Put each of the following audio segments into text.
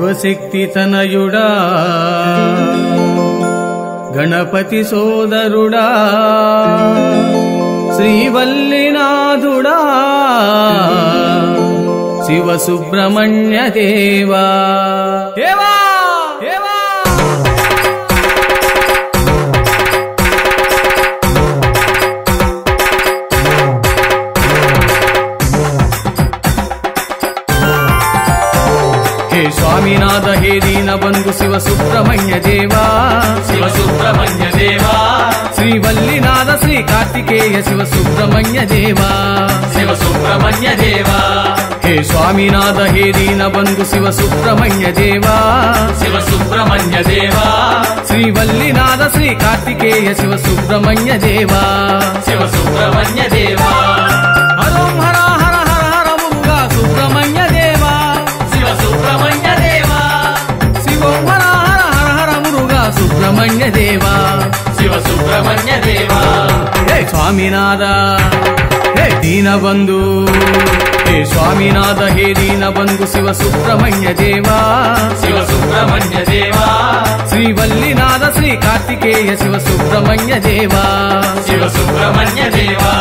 శివశక్తి తనయుడా గణపతి సోదరుడా శ్రీవల్లినాథుడా శివ సుబ్రహ్మణ్య దేవా దేవా దేవా హే స్వామినాథ హే దీన బంధు శివ సుబ్రహ్మణ్య దేవా శివ సుబ్రహ్మణ్య దేవా శ్రీవల్లినాథ శ్రీ కార్తికేయ శివ సుబ్రహ్మణ్య దేవా శివ సుబ్రహ్మణ్య దేవా హే స్వామినాథ హే దీన బంధు శివ సుబ్రహ్మణ్య దేవా శివ సుబ్రహ్మణ్య దేవా శ్రీవల్లినాథ శ్రీ కార్తికేయ శివ సుబ్రహ్మణ్య దేవా శివ సుబ్రహ్మణ్య దేవా హరోం హర హర హర హర మురుగా సుబ్రహ్మణ్య దేవా శివ సుబ్రహ్మణ్య దేవా శివోం హర హర హర హర మురుగా సుబ్రహ్మణ్య దేవా శివ సుబ్రహ్మణ్య దేవా హే స్వామినాథ హే దీనబంధు హే స్వామినాథ హే దీనబంధు శివ సుబ్రహ్మణ్య దేవా శివ సుబ్రహ్మణ్య దేవా శ్రీవల్లినాథ శ్రీ కార్తికేయ శివ సుబ్రహ్మణ్య దేవా శివ సుబ్రహ్మణ్య దేవా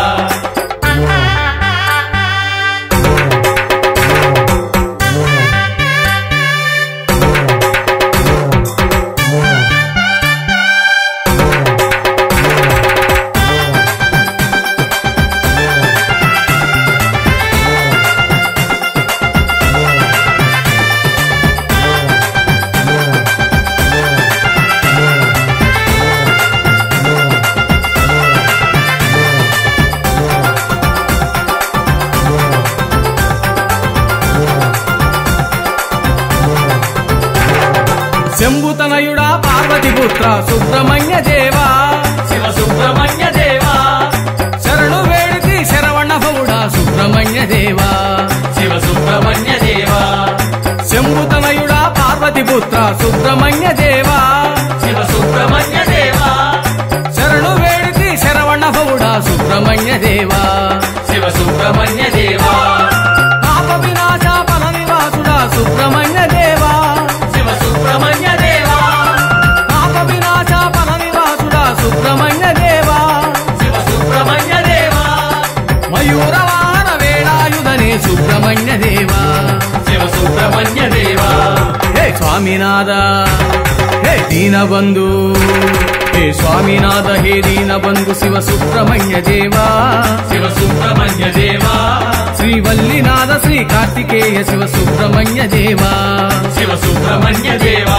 శంభుతనయుడా పార్వతిపుత్ర సుబ్రహ్మణ్య దేవా శివ సుబ్రహ్మణ్య దేవా శరణు వేడితి శరవణ భవుడా సుబ్రహ్మణ్య దేవా శివ సుబ్రహ్మణ్య దేవా శంభుతనయుడా పార్వతిపుత్ర సుబ్రహ్మణ్య దేవా శివ సుబ్రహ్మణ్య దేవా శరణు వేడితి శరవణ భవుడా సుబ్రహ్మణ్య దేవా శివ సుబ్రహ్మణ్య దేవా పాప వినాశ ఫల నివాసుడా సుబ్రహ్మణ్య దేవా శివ సుబ్రహ్మణ్య దేవా పాప వినాశ ఫల నివాసుడా సుబ్రహ్మణ్య దేవా శివ సుబ్రహ్మణ్య దేవా మయూర వాహన వేళాయుధనే సుబ్రహ్మణ్య దేవా శివ సుబ్రహ్మణ్య దేవా హే స్వామినాథ హే దీనబంధు హే స్వామినాథ హే దీనబంధు శివ సుబ్రహ్మణ్య దేవా శివ సుబ్రహ్మణ్య దేవా శ్రీవల్లినాథ శ్రీ కార్తికేయ శివ సుబ్రహ్మణ్య దేవా శివ సుబ్రహ్మణ్య దేవా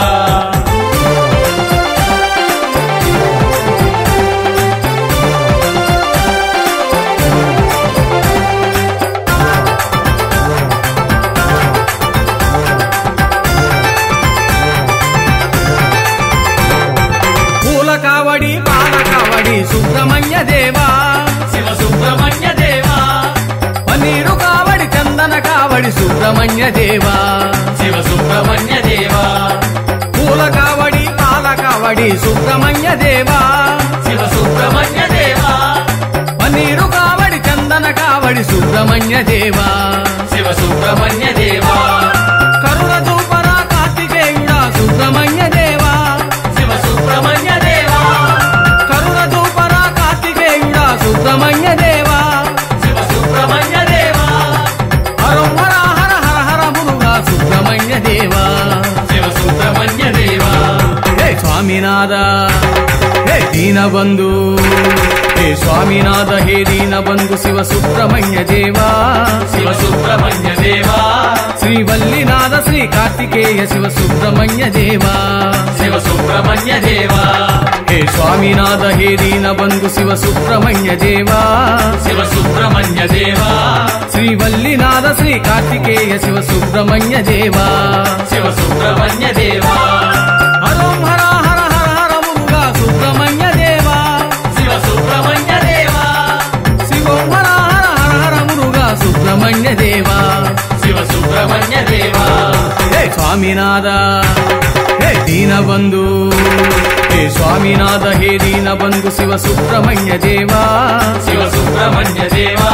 పూల కావడి పాల కావడి సుబ్రహ్మణ్య దేవా శివ సుబ్రహ్మణ్య దేవా పన్నీరు కావడి చందన కావడి సుబ్రహ్మణ్య దేవా శివ సుబ్రహ్మణ్య దేవా పూల కావడి పాల కావడి సుబ్రహ్మణ్య దేవా శివ సుబ్రహ్మణ్య దేవా పన్నీరు కావడి చందన కావడి సుబ్రహ్మణ్య దేవా శివ సుబ్రహ్మణ్య దేవా కరుణ దూపన కార్తికేయుడా సుబ్రహ్మణ్య దేవా శివ సుబ్రహ్మణ్య దేవా కరుణ దూపన కార్తికేయుడా సుబ్రహ్మణ్య దేవా శివ సుబ్రహ్మణ్య దేవా హరం హర హర హర హర మురుగా సుబ్రహ్మణ్య దేవా శివ సుబ్రహ్మణ్య దేవా హే స్వామినాథ హే దీనబంధు హే స్వామినాథ హే దీనబంధు శివ సుబ్రహ్మణ్య దేవా శివ సుబ్రహ్మణ్య దేవా శ్రీవల్లినాథ శ్రీ కార్తికేయ శివ సుబ్రహ్మణ్య దేవా శివ సుబ్రహ్మణ్య దేవా హే స్వామినాథ హే దీనబంధు శివ సుబ్రహ్మణ్య దేవా శివ సుబ్రహ్మణ్య దేవా శ్రీవల్లినాథ శ్రీ కార్తికేయ శివ సుబ్రహ్మణ్య దేవా శివ సుబ్రహ్మణ్య దేవా హరోం హర హర హర హర మురుగా సుబ్రహ్మణ్య దేవా శివ సుబ్రహ్మణ్య దేవా శివోం హర హర హర హర మురుగా సుబ్రహ్మణ్య దేవా శివ సుబ్రహ్మణ్య దేవా హే స్వామినాథ హే దీనబంధు హే స్వామినాథ హే దీనబంధు శివ సుబ్రహ్మణ్య దేవా శివ సుబ్రహ్మణ్య దేవా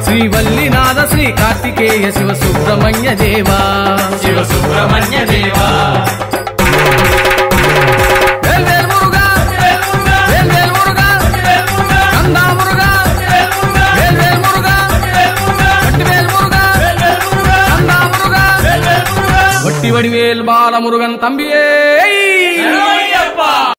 శ్రీవల్లినాథ శ్రీ కార్తికేయ శివ సుబ్రహ్మణ్య దేవా శివ సుబ్రహ్మణ్య దేవా வெட்டி வடிவேல் பாலமுருகன் தம்பியே